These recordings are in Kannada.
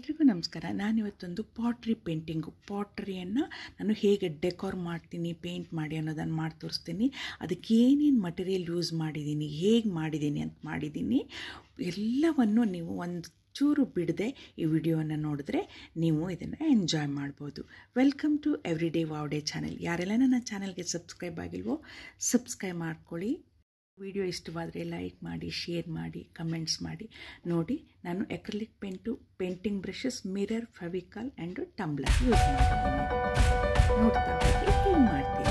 ಎಲ್ರಿಗೂ ನಮಸ್ಕಾರ ನಾನಿವತ್ತೊಂದು ಪಾಟ್ರಿ ಪೇಂಟಿಂಗು ಪಾಟ್ರಿಯನ್ನು ನಾನು ಹೇಗೆ ಡೆಕೋರ್ ಮಾಡ್ತೀನಿ ಪೇಂಟ್ ಮಾಡಿ ಅನ್ನೋದನ್ನು ಮಾಡಿ ತೋರಿಸ್ತೀನಿ ಅದಕ್ಕೆ ಏನೇನು ಮಟೀರಿಯಲ್ ಯೂಸ್ ಮಾಡಿದ್ದೀನಿ ಹೇಗೆ ಮಾಡಿದ್ದೀನಿ ಅಂತ ಮಾಡಿದ್ದೀನಿ ಎಲ್ಲವನ್ನು ನೀವು ಒಂದು ಚೂರು ಬಿಡದೆ ಈ ವಿಡಿಯೋವನ್ನು ನೋಡಿದ್ರೆ ನೀವು ಇದನ್ನು ಎಂಜಾಯ್ ಮಾಡ್ಬೋದು welcome to every day wow day channel ಯಾರೆಲ್ಲ ನನ್ನ ಚಾನಲ್ಗೆ ಸಬ್ಸ್ಕ್ರೈಬ್ ಆಗಿಲ್ವೋ ಸಬ್ಸ್ಕ್ರೈಬ್ ಮಾಡ್ಕೊಳ್ಳಿ ವಿಡಿಯೋ ಇಷ್ಟವಾದರೆ ಲೈಕ್ ಮಾಡಿ ಶೇರ್ ಮಾಡಿ ಕಮೆಂಟ್ಸ್ ಮಾಡಿ ನೋಡಿ ನಾನು acrylic paint painting brushes mirror Fevicol and tumbler use ಮಾಡ್ತೀನಿ ನೋಡ್ತಾ ಹೋಗಿ ಹೇಗೆ ಮಾಡ್ತೀನಿ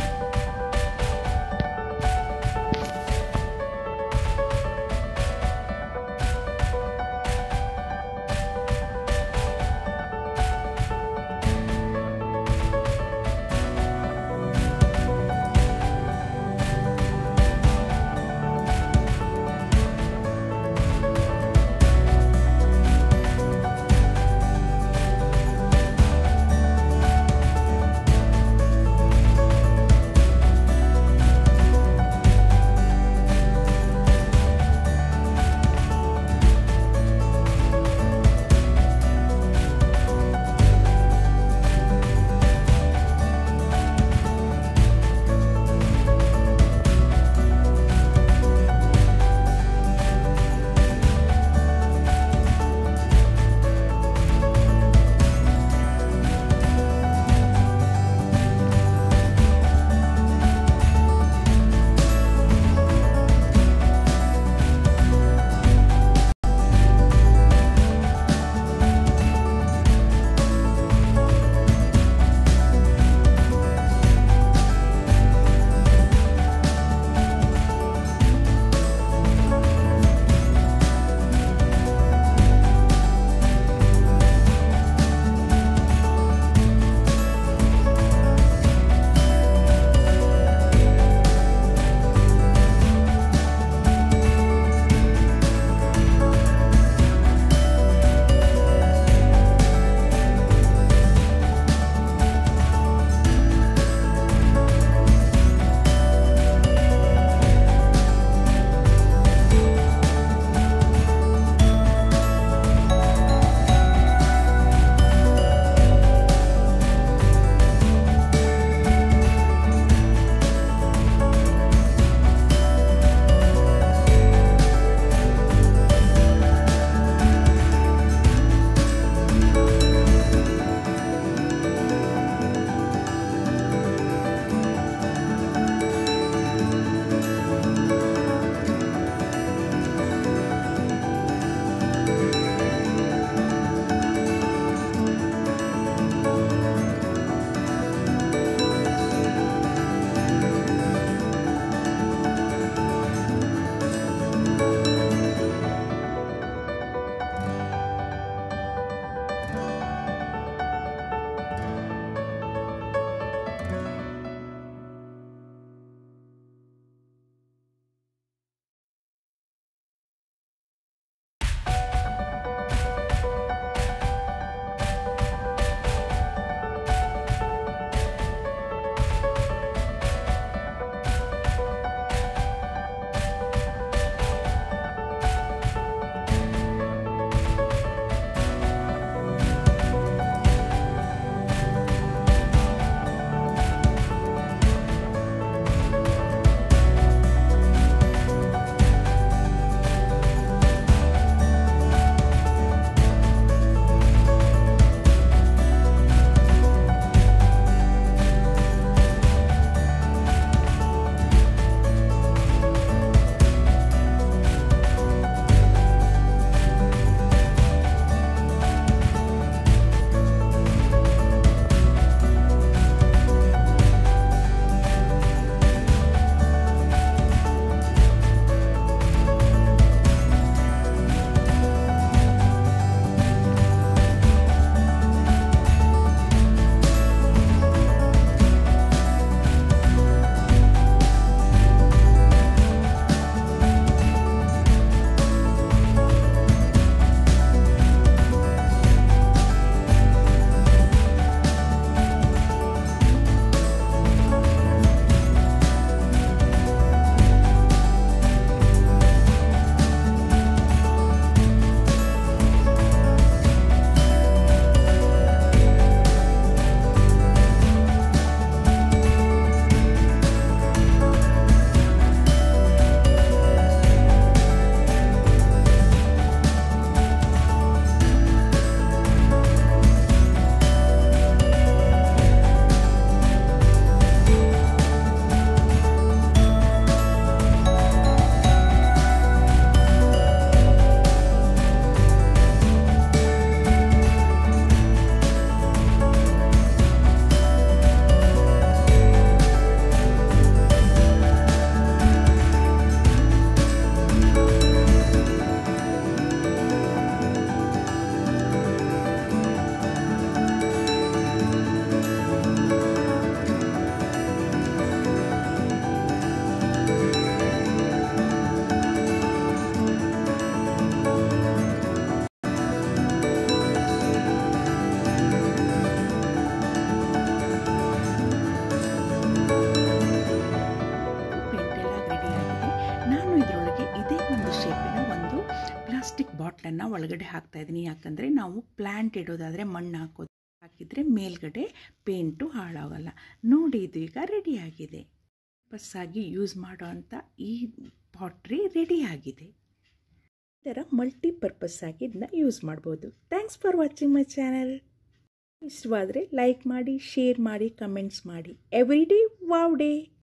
ಬಾಟ್ಲನ್ನು ಒಳಗಡೆ ಹಾಕ್ತಾಯಿದ್ದೀನಿ ಯಾಕಂದರೆ ನಾವು ಪ್ಲ್ಯಾಂಟ್ ಇಡೋದಾದರೆ ಮಣ್ಣು ಹಾಕೋದು ಹಾಕಿದರೆ ಮೇಲ್ಗಡೆ ಪೇಂಟು ಹಾಳಾಗಲ್ಲ ನೋಡಿ ಇದು ಈಗ ರೆಡಿಯಾಗಿದೆ ಪರ್ಪಸ್ಸಾಗಿ ಯೂಸ್ ಮಾಡೋ ಅಂಥ ಈ ಪಾಟ್ರಿ ರೆಡಿಯಾಗಿದೆ ಈ ಥರ ಮಲ್ಟಿಪರ್ಪಸ್ ಆಗಿ ಇದನ್ನ ಯೂಸ್ ಮಾಡ್ಬೋದು thanks for watching my channel ಇಷ್ಟವಾದರೆ ಲೈಕ್ ಮಾಡಿ ಶೇರ್ ಮಾಡಿ ಕಮೆಂಟ್ಸ್ ಮಾಡಿ ಎವ್ರಿ ಡೇ ವಾವ್ ಡೇ